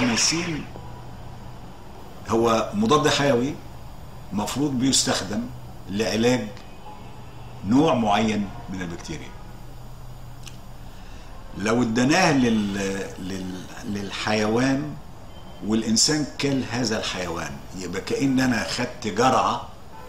الجنتاميسين هو مضاد حيوي مفروض بيستخدم لعلاج نوع معين من البكتيريا لو اديناه لل... لل... للحيوان والانسان كل هذا الحيوان يبقى كان انا خدت جرعه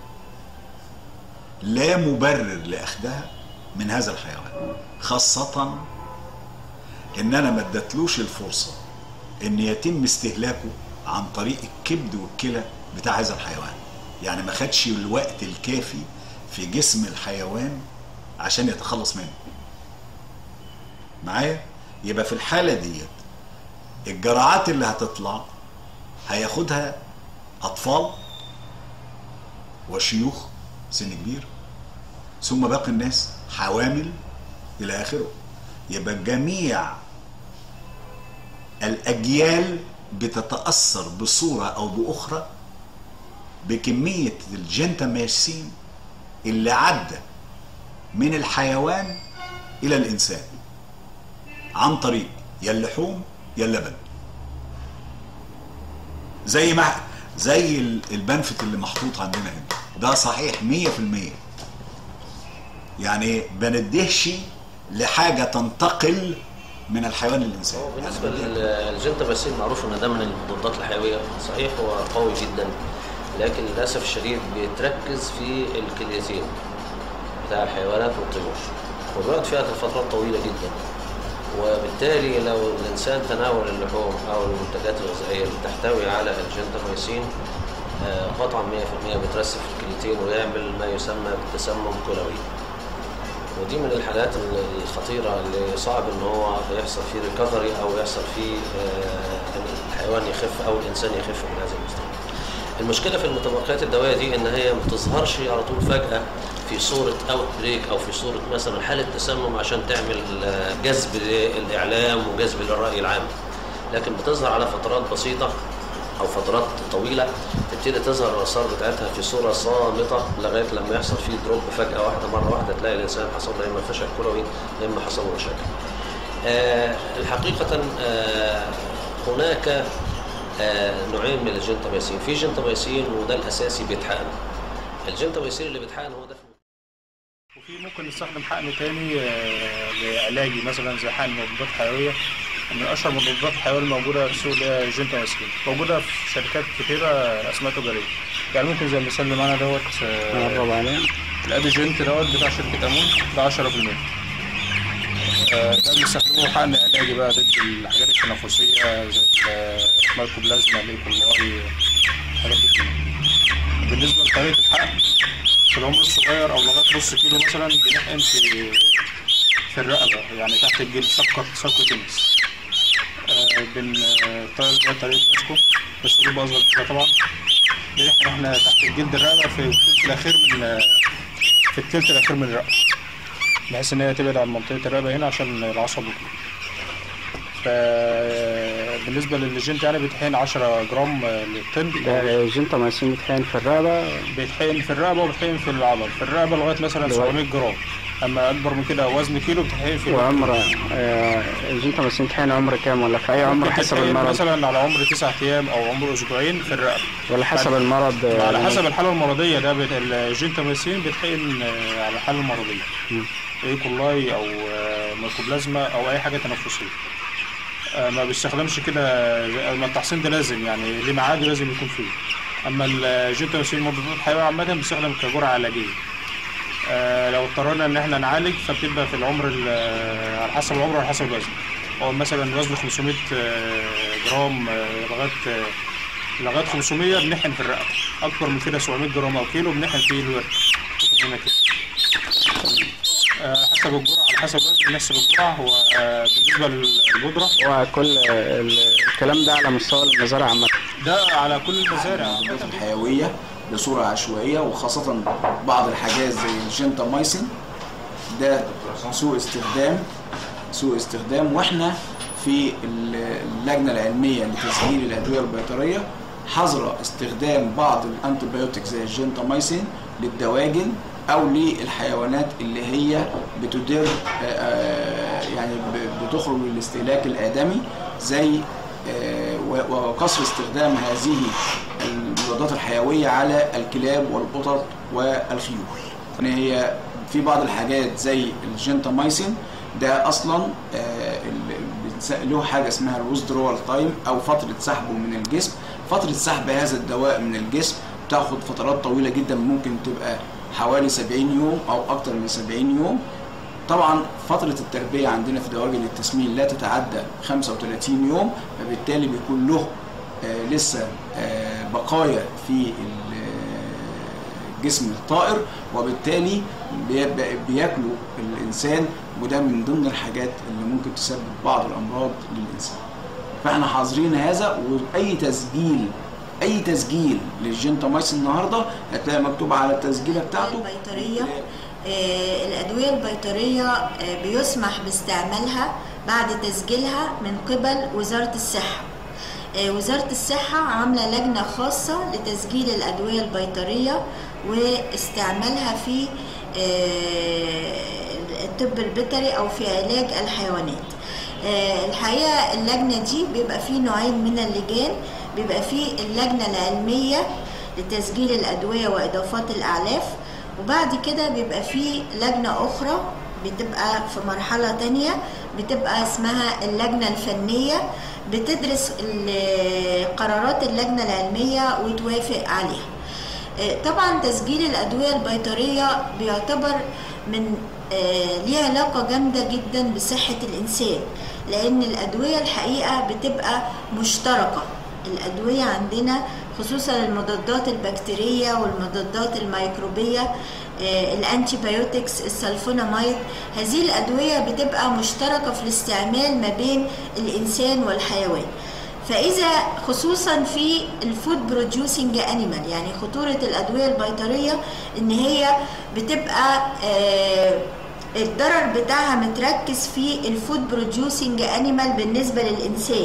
لا مبرر لاخذها من هذا الحيوان خاصه ان انا ما ادتلوش الفرصه ان يتم استهلاكه عن طريق الكبد والكلى بتاع هذا الحيوان يعني ما خدش الوقت الكافي في جسم الحيوان عشان يتخلص منه معايا يبقى في الحالة ديت الجرعات اللي هتطلع هياخدها أطفال وشيوخ سن كبير ثم باقي الناس حوامل إلى آخره يبقى جميع الأجيال بتتأثر بصورة أو بأخرى بكمية الجنتاميسين اللي عدى من الحيوان إلى الإنسان عن طريق يا اللحوم يا اللبن زي ما زي البنفت اللي محطوط عندنا هنا ده صحيح 100% يعني بندهش لحاجة تنتقل من الحيوان للإنسان هو بالنسبه للجنتاميسين معروف ان ده من المضادات الحيويه صحيح هو قوي جدا لكن للاسف الشديد بيتركز في الكليتين بتاع الحيوانات والطيور وبيقعد فيها فترات طويله جدا وبالتالي لو الانسان تناول اللحوم او المنتجات الغذائيه اللي تحتوي على الجنتاميسين آه، قطعا 100% بترسب في الكليتين ويعمل ما يسمى بالتسمم كلوي ودي من الحالات الخطيرة اللي صعب ان هو يحصل فيه ريكفري او يحصل فيه آه، ان الحيوان يخف او الانسان يخف من هذا المستوى. المشكلة في المتبقيات الدوائية دي ان هي ما بتظهرش على طول فجأة في صورة اوت بريك او في صورة مثلا حالة تسمم عشان تعمل آه، جذب للاعلام وجذب للرأي العام. لكن بتظهر على فترات بسيطة او فترات طويله تبتدي تظهر الاثار بتاعتها في صوره صامته لغايه لما يحصل فيه دروب فجاه واحده مره واحده تلاقي الانسان حصل له اما فشل كلوي يا اما حصل له مشاكل. آه الحقيقه آه هناك آه نوعين من الجنتاميسين، في جنتاميسين وده الاساسي بيتحقن. الجنتاميسين اللي بيتحقن هو ده في وفي ممكن نستخدم حقن تاني آه، لعلاجي مثلا زي حقن مضادات حيويه من اشهر مضادات الحيويه الموجوده في السوق اللي هي جنتاميسين موجوده في شركات كتيره اسماء تجاريه يعني ممكن زي المثال اللي معانا دوت آه، نقرب عليه الادي جنت دوت بتاع شركه امون ده 10% آه، ده بنستخدمه حقن علاجي بقى ضد الحاجات التنفسيه زي المايكوبلازما الايكولاي الحاجات دي كلها بالنسبه لطريقه الحقن في العمر الصغير او لغايه نص كيلو مثلا بنحقن في في الرقبه يعني تحت الجلد سكر سكر تنس آه بن آه، طيب ده طريقه ماسكو بس بيبقى اصغر كده طبعا بنحقن احنا تحت الجلد الرقبه في الثلث الاخير من آه، في الثلث الاخير من الرقبه بحيث ان هي تبعد عن منطقه الرقبه هنا عشان العصب وكده فبالنسبه للجنت يعني بيتحقن 10 جرام آه، للطن ده الجنتاميسين بيتحقن في الرقبة بيتحقن في الرقبه وبيتحقن في العضل في الرقبه لغايه مثلا لغاية- 700 جرام اما اكبر من كده وزن كيلو بتحقن في وعمر آه، الجنتاميسين بيتحقن عمر كام ولا في أي عمر ممكن حسب تتحقن المرض مثلا على عمر 9 ايام او عمر اسبوعين في الرقبه ولا حسب المرض آه، على حسب الحاله المرضيه ده بت... الجنتاميسين بيتحقن آه، على الحاله المرضيه مم. ايكولاي او آه، ميكوبلازما او اي حاجه تنفسيه آه، ما بيستخدمش كده زي- ما التحصين ده لازم يعني ليه ميعاد لازم يكون فيه اما الجنتاميسين مضادات الحيويه عامه بيستخدم كجرعه علاجيه آه، لو اضطرينا ان احنا نعالج فبتبقى في العمر ال- آه، على حسب العمر وعلى حسب الوزن هو مثلا وزنه 500 آه، جرام آه، لغايه آه، لغايه 500 بنحقن في الرقبه اكبر من كده 700 جرام او كيلو بنحقن فيه الورك ممكن هنا كده آه، حسب الجرعه على حسب الوزن نحسب الجرعه هو آه، بالنسبه للبودره هو كل آه، ال- الكلام ده على مستوى المزارع عامة ده على كل المزارع المضادات الحيوية بصورة عشوائية وخاصة بعض الحاجات زي الجنتامايسين ده سوء استخدام سوء استخدام واحنا في اللجنة العلمية لتسجيل الأدوية البيطرية حظر استخدام بعض الانتيبيوتيك زي الجنتامايسين للدواجن او للحيوانات اللي هي بتدر آه، آه، يعني ب- بتخرج للاستهلاك الادمي زي آه، و- وقصر استخدام هذه المضادات الحيويه على الكلاب والقطط والخيول يعني هي في بعض الحاجات زي الجنتامايسين ده اصلا آه، ال- بنس- له حاجه اسمها الويزدرول تايم او فتره سحبه من الجسم فتره سحب هذا الدواء من الجسم بتاخد فترات طويله جدا ممكن تبقى حوالي 70 يوم او اكتر من 70 يوم طبعا فترة التربية عندنا في دواجن التسمين لا تتعدى 35 يوم فبالتالي بيكون له آه لسه آه بقايا في ال- آه، جسم الطائر وبالتالي بي- بياكلوا الإنسان وده من ضمن الحاجات اللي ممكن تسبب بعض الأمراض للإنسان فاحنا حاظرين هذا واي تسجيل اي تسجيل للجنتامايسين النهارده هتلاقي مكتوب على التسجيله بتاعته البيطرية آه، الأدوية البيطرية آه، بيسمح باستعمالها بعد تسجيلها من قبل وزارة الصحة آه، وزارة الصحة عاملة لجنة خاصة لتسجيل الأدوية البيطرية واستعمالها في آه، الطب البيطري أو في علاج الحيوانات آه، الحقيقة اللجنة دي بيبقى فيه نوعين من اللجان بيبقى فيه اللجنة العلمية لتسجيل الأدوية وإضافات الأعلاف وبعد كده بيبقى فيه لجنة أخرى بتبقى في مرحلة تانية بتبقى اسمها اللجنة الفنية بتدرس ال- قرارات اللجنة العلمية وتوافق عليها آه، طبعا تسجيل الأدوية البيطرية بيعتبر من آه، ليه علاقة جامدة جدا بصحة الإنسان لأن الأدوية الحقيقة بتبقى مشتركة الأدوية عندنا خصوصا المضادات البكتيرية والمضادات الميكروبية آه، الانتيبيوتكس السلفوناميد هذه الأدوية بتبقى مشتركة في الاستعمال ما بين الإنسان والحيوان فاذا خصوصا في الفود بروديوسنج انيمال يعني خطوره الادويه البيطريه ان هي بتبقى آه، الضرر بتاعها متركز في الفود بروديوسنج انيمال بالنسبه للانسان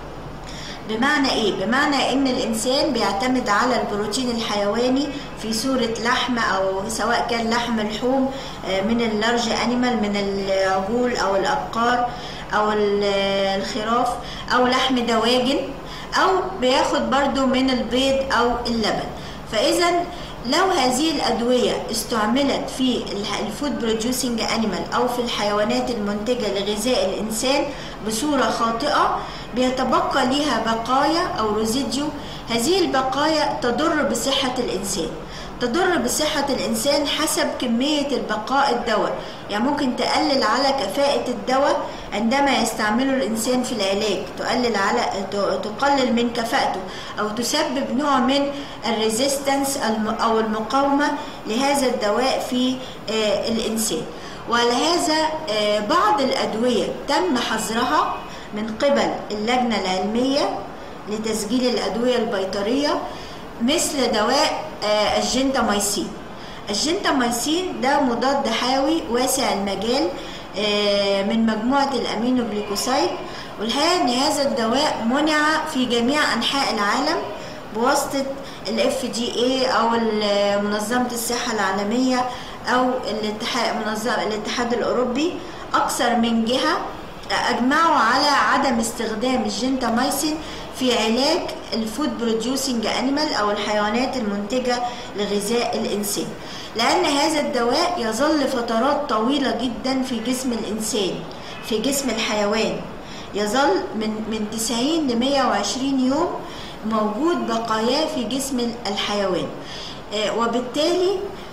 بمعنى ايه بمعنى ان الانسان بيعتمد على البروتين الحيواني في صورة لحم او سواء كان لحم لحوم آه، من اللارج انيمال من العجول او الابقار او ال- الخراف او لحم دواجن او بياخد برضو من البيض او اللبن فاذا لو هذه الأدوية استعملت في الفود بروديوسنج أنيمال أو في الحيوانات المنتجة لغذاء الإنسان بصورة خاطئة بيتبقى لها بقايا أو ريزيديو هذه البقايا تضر بصحة الإنسان تضر بصحة الإنسان حسب كمية البقاء الدواء يعني ممكن تقلل على كفاءة الدواء عندما يستعمله الإنسان في العلاج تقلل على ت- تقلل من كفاءته أو تسبب نوع من الريزيستنس الم- أو المقاومة لهذا الدواء في آه، الإنسان ولهذا آه، بعض الأدوية تم حظرها من قبل اللجنة العلمية لتسجيل الأدوية البيطرية مثل دواء آه، الجنتاميسين الجنتاميسين ده مضاد حيوي واسع المجال آه، من مجموعة الأمينوجليكوسايد والحقيقة أن هذا الدواء منع في جميع أنحاء العالم بواسطة الاف دي اي او ال- منظمة الصحة العالمية او الاتحاد منظمة الاتحاد الاوروبي اكثر من جهة اجمعوا على عدم استخدام الجنتاميسين في علاج الفود بروديوسنج انيمال او الحيوانات المنتجة لغذاء الانسان لان هذا الدواء يظل فترات طويلة جدا في جسم الانسان في جسم الحيوان يظل من من 90 ل 120 يوم موجود بقاياه في جسم الحيوان آه، وبالتالي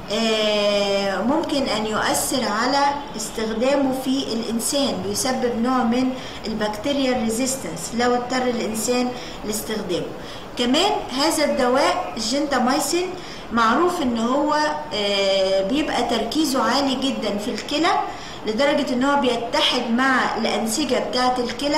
آه، ممكن أن يؤثر على استخدامه في الإنسان بيسبب نوع من البكتيريا ريزيستنس لو اضطر الإنسان لاستخدامه كمان هذا الدواء الجنتاميسين معروف ان هو آه، بيبقى تركيزه عالي جدا في الكلى لدرجة ان هو بيتحد مع الأنسجة بتاعة الكلى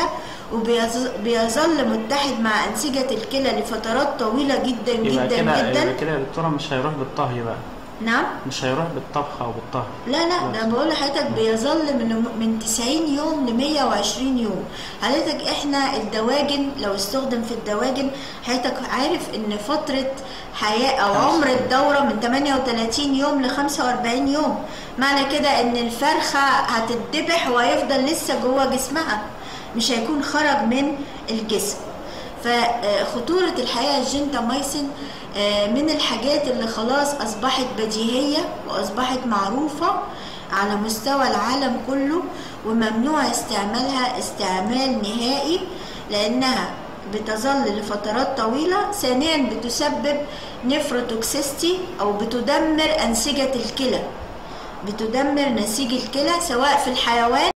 وبيظل متحد مع أنسجة الكلى لفترات طويلة جدا يبقى جدا كده جدا يبقى كده يا دكتوره مش هيروح بالطهي بقى نعم مش هيروح بالطبخ او بالطهي لا لا ده بقول لحضرتك بيظل من من 90 يوم ل 120 يوم حضرتك احنا الدواجن لو استخدم في الدواجن حضرتك عارف ان فترة حياة او عمر الدورة من 38 يوم ل 45 يوم معنى كده ان الفرخة هتتذبح وهيفضل لسه جوه جسمها مش هيكون خرج من الجسم فخطورة الحقيقة الجنتاميسين آه، من الحاجات اللي خلاص أصبحت بديهية وأصبحت معروفة على مستوى العالم كله وممنوع استعمالها استعمال نهائي لأنها بتظل لفترات طويلة ثانيا بتسبب نفروتوكسيستي أو بتدمر أنسجة الكلى بتدمر نسيج الكلى سواء في الحيوان